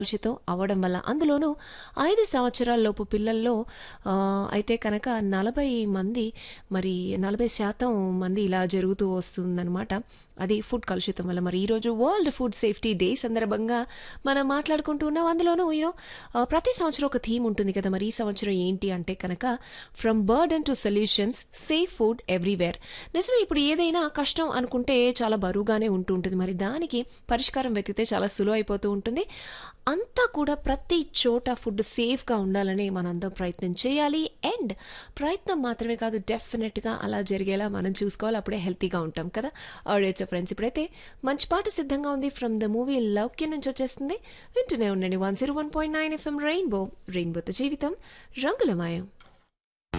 కలుషితం అవ్వడం వల్ల అందులోనూ ఐదు సంవత్సరాలలోపు పిల్లల్లో ఆ, అయితే కనుక నలభై మంది మరి నలభై శాతం మంది ఇలా జరుగుతూ వస్తుందన్నమాట అది ఫుడ్ కలుషితం వల్ల మరి ఈరోజు వరల్డ్ ఫుడ్ సేఫ్టీ డే సందర్భంగా మనం మాట్లాడుకుంటూ ఉన్నాం అందులోనూ యూనో ప్రతి సంవత్సరం ఒక థీమ్ ఉంటుంది కదా మరి ఈ సంవత్సరం ఏంటి అంటే కనుక from burden to solutions safe food everywhere నిజమే ఇప్పుడు ఏదైనా కష్టం అనుకుంటే చాలా బరువుగానే ఉంటూ ఉంటుంది మరి దానికి పరిష్కారం వెతికితే చాలా సులువు అయిపోతూ ఉంటుంది అంతా కూడా ప్రతి చోట ఫుడ్ సేఫ్గా ఉండాలని మనందరం ప్రయత్నం చేయాలి అండ్ ప్రయత్నం మాత్రమే కాదు డెఫినెట్గా అలా జరిగేలా మనం చూసుకోవాలి అప్పుడే హెల్తీగా ఉంటాం కదా ఆల్రైట్ ఫ్రెండ్స్ ఇప్పుడైతే మంచి పాట సిద్ధంగా ఉంది ఫ్రమ్ ద మూవీ లవ్కి నుంచి వచ్చేస్తుంది వింటూనే ఉండండి one zero one point nine FM rainbow రెయిన్బోతో జీవితం రంగులమాయం